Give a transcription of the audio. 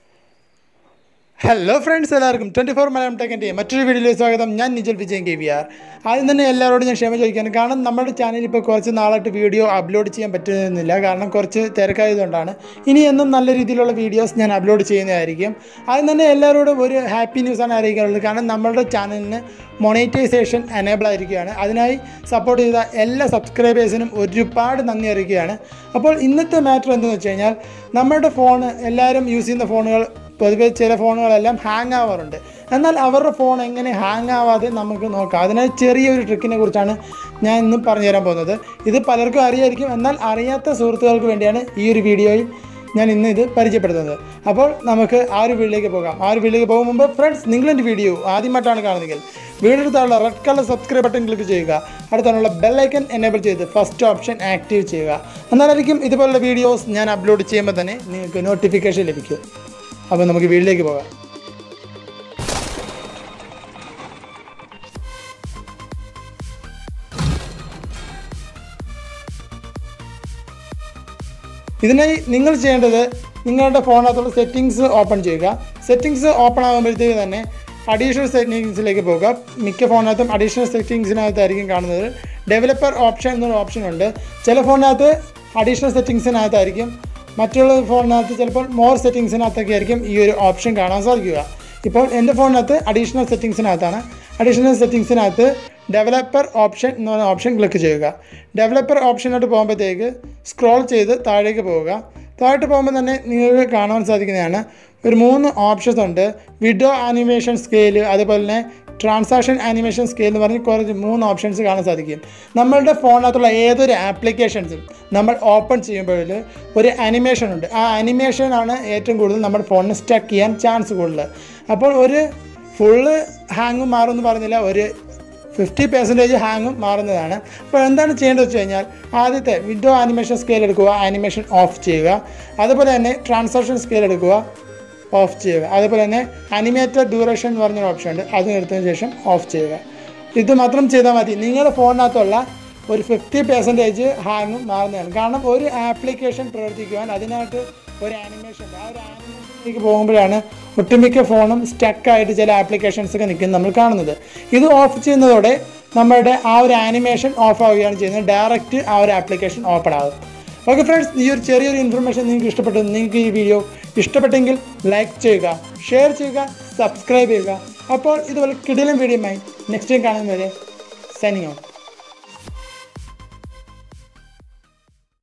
hello friends എല്ലാവർക്കും twenty four Malayalam ടെക്കിൻ്റെ മറ്റൊരു വീഡിയോയിലേക്ക് സ്വാഗതം ഞാൻ Nijal Vijayan K V R ആദ്യം തന്നെ എല്ലാവരോടും ഞാൻ ക്ഷമ ചോദിക്കാണ് കാരണം നമ്മുടെ ചാനലിൽ ഇപ്പോൾ കുറച്ച് നാളായിട്ട് വീഡിയോ അപ്ലോഡ് ചെയ്യാൻ പറ്റുന്നില്ല കാരണം കുറച്ച് തിരക്കായതുകൊണ്ടാണ് ഇനി എന്നും നല്ല രീതിയിലുള്ള വീഡിയോസ് ഞാൻ അപ്ലോഡ് ചെയ്യുന്നതായിരിക്കും ആദ്യം തന്നെ എല്ലാവരോടും ഒരു ഹാപ്പി ന്യൂസാണ് അറിയിക്കാനുള്ളത് കാരണം നമ്മുടെ ചാനലിന് മൊണൈറ്റൈസേഷൻ എനേബിൾ ആയിരിക്കുകയാണ് അതിനായി സപ്പോർട്ട് ചെയ്ത എല്ലാ സബ്സ്ക്രൈബേഴ്സിനും ഒരുപാട് നന്ദി അറിയിക്കുകയാണ് അപ്പോൾ ഇന്നത്തെ മാറ്റർ എന്തെന്ന് വെച്ച് കഴിഞ്ഞാൽ നമ്മുടെ ഫോൺ എല്ലാവരും യൂസ് ചെയ്യുന്ന ഫോണുകൾ പൊതുവെ ചില ഫോണുകളെല്ലാം ഹാങ് ആവാറുണ്ട് എന്നാൽ അവരുടെ ഫോൺ എങ്ങനെ ഹാങ് ആവാതെ നമുക്ക് നോക്കാം അതിനായി ചെറിയൊരു ട്രിക്കിനെ കുറിച്ചാണ് ഞാൻ ഇന്ന് പറഞ്ഞു തരാൻ പോകുന്നത് ഇത് പലർക്കും അറിയായിരിക്കും എന്നാൽ അറിയാത്ത സുഹൃത്തുക്കൾക്ക് വേണ്ടിയാണ് ഈ ഒരു വീഡിയോയിൽ ഞാൻ ഇന്ന് ഇത് പരിചയപ്പെടുത്തുന്നത് അപ്പോൾ നമുക്ക് ആ ഒരു വീഡിയോയിലേക്ക് പോകാം ആ ഒരു വീഡിയോയിലേക്ക് പോകും മുമ്പ് ഫ്രണ്ട്സ് നിങ്ങളെൻ്റെ വീഡിയോ ആദ്യമായിട്ടാണ് കാണുന്നതെങ്കിൽ വീഡിയോ അടുത്തുള്ള red colour subscribe button click ചെയ്യുക അടുത്തുള്ള ബെല്ലൈക്കൻ എനേബിൾ ചെയ്ത് ഫസ്റ്റ് ഓപ്ഷൻ ആക്റ്റീവ് ചെയ്യുക എന്നാലായിരിക്കും ഇതുപോലുള്ള വീഡിയോസ് ഞാൻ അപ്ലോഡ് ചെയ്യുമ്പോൾ തന്നെ നിങ്ങൾക്ക് നോട്ടിഫിക്കേഷൻ ലഭിക്കും അപ്പോൾ നമുക്ക് വീട്ടിലേക്ക് പോകാം ഇതിനായി നിങ്ങൾ ചെയ്യേണ്ടത് നിങ്ങളുടെ ഫോണിനകത്തുള്ള സെറ്റിങ്സ് ഓപ്പൺ ചെയ്യുക സെറ്റിങ്സ് ഓപ്പൺ ആകുമ്പോഴത്തേക്ക് തന്നെ അഡീഷണൽ സെറ്റിങ്സിലേക്ക് പോകുക മിക്ക ഫോണിനകത്തും അഡീഷണൽ സെറ്റിങ്സിനകത്തായിരിക്കും കാണുന്നത് ഡെവലപ്പർ ഓപ്ഷൻ എന്നൊരു ഓപ്ഷൻ ഉണ്ട് ചില ഫോണിനകത്ത് അഡീഷണൽ സെറ്റിങ്സിനകത്തായിരിക്കും മറ്റുള്ള ഫോണിനകത്ത് ചിലപ്പോൾ മോർ സെറ്റിങ്സിനകത്തൊക്കെ ആയിരിക്കും ഈ ഒരു ഓപ്ഷൻ കാണാൻ സാധിക്കുക ഇപ്പോൾ എൻ്റെ ഫോണിനകത്ത് അഡീഷണൽ സെറ്റിങ്സിനകത്താണ് അഡീഷണൽ സെറ്റിങ്സിനകത്ത് ഡെവലപ്പർ ഓപ്ഷൻ എന്ന് പറയുന്ന ഓപ്ഷൻ ക്ലിക്ക് ചെയ്യുക ഡെവലപ്പർ ഓപ്ഷനിലോട്ട് പോകുമ്പോഴത്തേക്ക് സ്ക്രോൾ ചെയ്ത് താഴേക്ക് പോവുക താഴോട്ട് പോകുമ്പോൾ തന്നെ നിങ്ങൾക്ക് കാണാൻ സാധിക്കുന്നതാണ് ഒരു മൂന്ന് ഓപ്ഷൻസ് ഉണ്ട് വിഡോ ആനിമേഷൻ സ്കെയിൽ അതുപോലെ തന്നെ ട്രാൻസാക്ഷൻ ആനിമേഷൻ സ്കെയിൽ എന്ന് പറഞ്ഞ് കുറച്ച് മൂന്ന് ഓപ്ഷൻസ് കാണാൻ സാധിക്കും നമ്മളുടെ ഫോണിനകത്തുള്ള ഏതൊരു ആപ്ലിക്കേഷൻസും നമ്മൾ ഓപ്പൺ ചെയ്യുമ്പോൾ ഒരു അനിമേഷൻ ഉണ്ട് ആ അനിമേഷനാണ് ഏറ്റവും കൂടുതൽ നമ്മുടെ ഫോണിന് സ്റ്റക്ക് ചെയ്യാൻ ചാൻസ് കൂടുതൽ അപ്പോൾ ഒരു ഫുള്ള് ഹാങ്ങും മാറുമെന്ന് പറഞ്ഞില്ല ഒരു ഫിഫ്റ്റി പെർസെൻറ്റേജ് ഹാങ്ങും മാറുന്നതാണ് അപ്പോൾ എന്താണ് ചെയ്യേണ്ടത് വെച്ച് കഴിഞ്ഞാൽ ആദ്യത്തെ വിൻഡോ ആനിമേഷൻ സ്കെയിൽ എടുക്കുക ആനിമേഷൻ ഓഫ് ചെയ്യുക അതുപോലെ തന്നെ ട്രാൻസാക്ഷൻ സ്കെയിൽ എടുക്കുക ഓഫ് ചെയ്യുക അതുപോലെ തന്നെ അനിമേറ്റഡ് ഡ്യൂറേഷൻ എന്ന് പറഞ്ഞൊരു ഓപ്ഷൻ ഉണ്ട് അത് എടുത്തതിന് ശേഷം ഓഫ് ചെയ്യുക ഇത് മാത്രം ചെയ്താൽ മതി നിങ്ങളുടെ ഫോണിനകത്തുള്ള ഒരു ഫിഫ്റ്റി പെർസെൻറ്റേജ് ഹാങ്ങും മാറുന്നതാണ് കാരണം ഒരു ആപ്ലിക്കേഷൻ പ്രവർത്തിക്കുവാൻ അതിനായിട്ട് ഒരു ആനിമേഷൻ ഉണ്ട് ആ ഒരു ആനിമേഷനിലേക്ക് പോകുമ്പോഴാണ് ഒട്ടുമിക്ക ഫോണും സ്റ്റക്കായിട്ട് ചില ആപ്ലിക്കേഷൻസ് ഒക്കെ നിൽക്കുന്നത് നമ്മൾ കാണുന്നത് ഇത് ഓഫ് ചെയ്യുന്നതോടെ നമ്മുടെ ആ ഒരു ആനിമേഷൻ ഓഫ് ആവുകയാണ് ചെയ്യുന്നത് ഡയറക്റ്റ് ആ ഒരു ആപ്ലിക്കേഷൻ ഓപ്പൺ ആകും ഓക്കെ ഫ്രണ്ട്സ് ഈ ഒരു ചെറിയൊരു ഇൻഫർമേഷൻ നിങ്ങൾക്ക് ഇഷ്ടപ്പെട്ടു നിങ്ങൾക്ക് ഈ വീഡിയോ ഇഷ്ടപ്പെട്ടെങ്കിൽ ലൈക്ക് ചെയ്യുക ഷെയർ ചെയ്യുക സബ്സ്ക്രൈബ് ചെയ്യുക അപ്പോൾ ഇതുപോലെ കിടിലം വീഡിയോയുമായി നെക്സ്റ്റ് ടൈം കാണുന്നവരെ സൈനിങ് ഔട്ട്